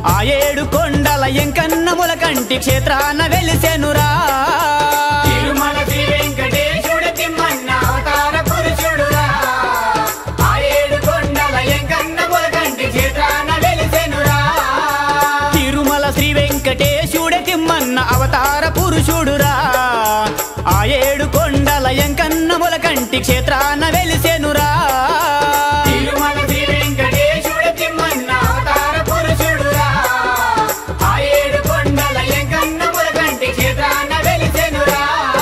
ఆ ఏడు కొండల ఎంకన్నముల కంటి క్షేత్రాన వెలిసెనురా తిరుమల శ్రీ వెంకటేశుడు తిమ్మన్న అవతార పురుషుడురా ఆ ఏడు కొండల ఎంకన్న పొలకంటి క్షేత్రాన వెలిసెనురా తిరుమల శ్రీ వెంకటేశుడే తిమ్మన్న అవతార పురుషుడురా ఆ ఏడు కొండల ఎంకన్నముల కంటి క్షేత్రాన వెలిసెనురా తిరుమల శ్రీ వెంకటేశుడు తిమ్మన్న అవతార పురుషుడురా ఆ ఏడు కొండల ఎంకన్న పొలకంటి క్షేత్రాన వెలిసెనురా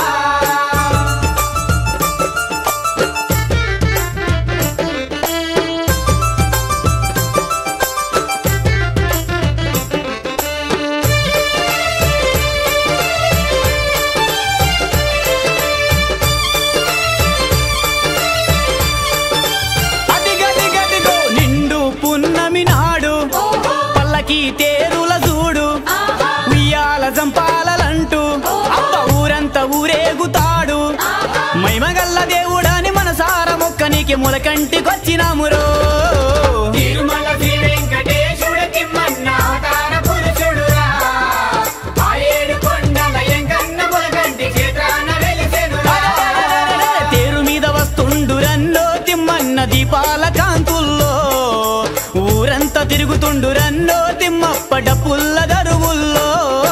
అదిగదిగదిగో నిండు పున్నమి నాడు పల్లకి తేరుల చూడు ఉయ్యాల జంపాలంటూ అబ్బ ఊరంతా ఊరేగుతాడు మైమగల్ల దేవుడాని మనసార మొక్కనికి ములకంటికొచ్చినామురో తిరుమల శ్రీ వెంకటేశుడు తిమ్మన్న అవతార పురుషుడురా ఆ ఏడు కొండల ఎంకన్న పొలకంటి క్షేత్రాన వెలిసెనురా తేరు మీద వస్తుండురన్నో తిమ్మన్న దీపాల కాంతుల్లో ఊరంతా తిరుగుతుండురన్నో తిమ్మప్ప డప్పుల్ల దరువుల్లో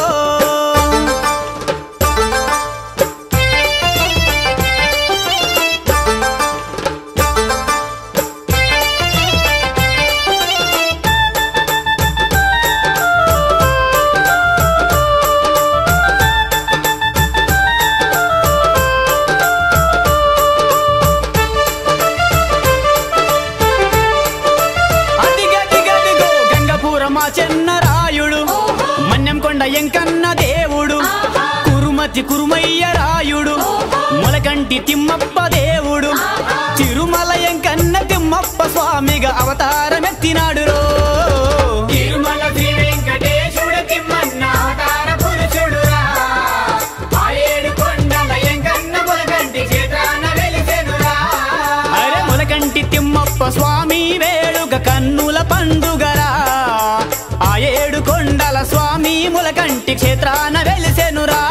అదిగదిగదిగో గంగపురమా చెన్నరాయుడు మన్యం కొండ ఎంకన్న దేవుడు కురుమతి కురుమయ్య రాయుడు మొలకంటి తిమ్మప్ప దేవుడు తిరుమల ఎంకన్న తిమ్మప్ప స్వామిగా అవతారమెత్తినాడు రో తిరుమల శ్రీ వెంకటేశుడు తిమ్మన్న అవతార పురుషుడురా ఆ ఏడు కొండల ఎంకన్న పొలకంటి క్షేత్రాన వెలిసెనురా అరే మొలకంటి తిమ్మప్ప స్వామి వేడుక కన్నుల పండుగరా ఆ ఏడు కొండల స్వామి ములకంటి క్షేత్రాన వెలిసెనురా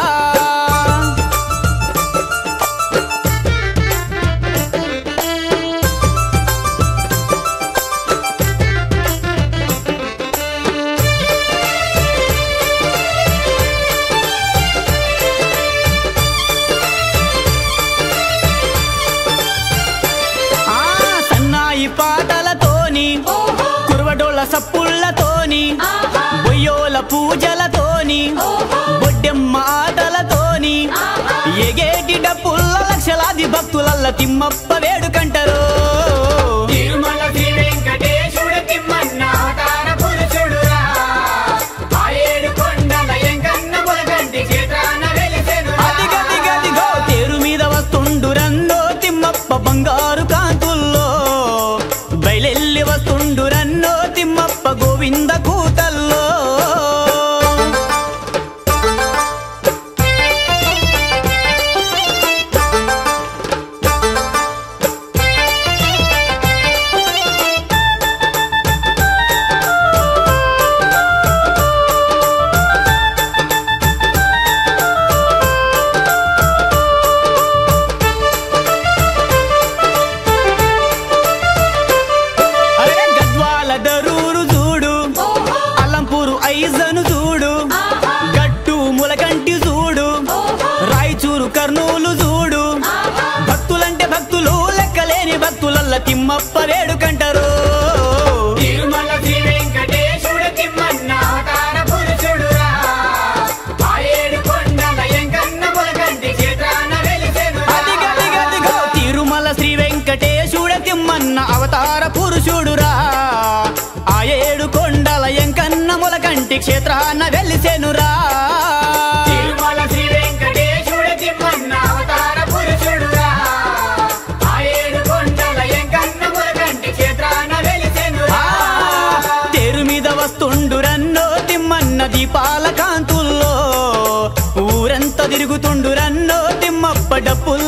ఆ సన్నాయి పాటలతోని కురవడోళ్ళ సప్పుళ్ళతోని బొయ్యోల పూజలతోని బొడ్డెమ్మ ఆటలతోని ఎగేటి డప్పుల్ల లక్షలాది భక్తులల్ల తిమ్మప్ప వేడుకంటారు తిరుమల శ్రీ వెంకటేశుడు తిమ్మన్న అవతార పురుషుడురా ఆ ఏడు కొండల ఎంకన్న పొలకంటి క్షేత్రాన వెలిసెనురా అదిగదిగదిగో తేరు మీద వస్తుండురన్నో తిమ్మప్ప బంగారు కాంతుల్లో బయలెల్లి వస్తుండురన్నో తిమ్మప్ప గోవింద కూతల్లో అరే గద్వాల దరూరు చూడు అల్లంపూరు ఐజను చూడు గట్టు ములకంటి చూడు రాయచూరు కర్నూలు చూడు భక్తులంటే భక్తులు లెక్కలేని భక్తులల్ల తిమ్మప్ప వేడుకంటారు తిరుమల శ్రీ వెంకటేశుడు తిమ్మన్న అవతార పురుషుడురా ఆ ఏడు కొండల ఎంకన్న పొలకంటి క్షేత్రాన వెలిసెనురా అదిగదిగదిగో తిరుమల శ్రీ వెంకటేశుడ తిమ్మన్న అవతార పురుషుడురా ఆ ఏడు కొండల ఎంకన్న ములకంటి క్షేత్రాన వెలిసెనురా తిరుమల శ్రీ వెంకటేశుడు తిమ్మన్న అవతార పురుషుడురా ఆ ఏడు కొండల ఎంకన్న పొలకంటి క్షేత్రాన వెలిసెనురా ఆ, తేరు మీద వస్తుండురన్నో తిమ్మన్న దీపాల కాంతుల్లో ఊరంతా తిరుగుతుండురన్నో తిమ్మప్ప డప్పుల్ల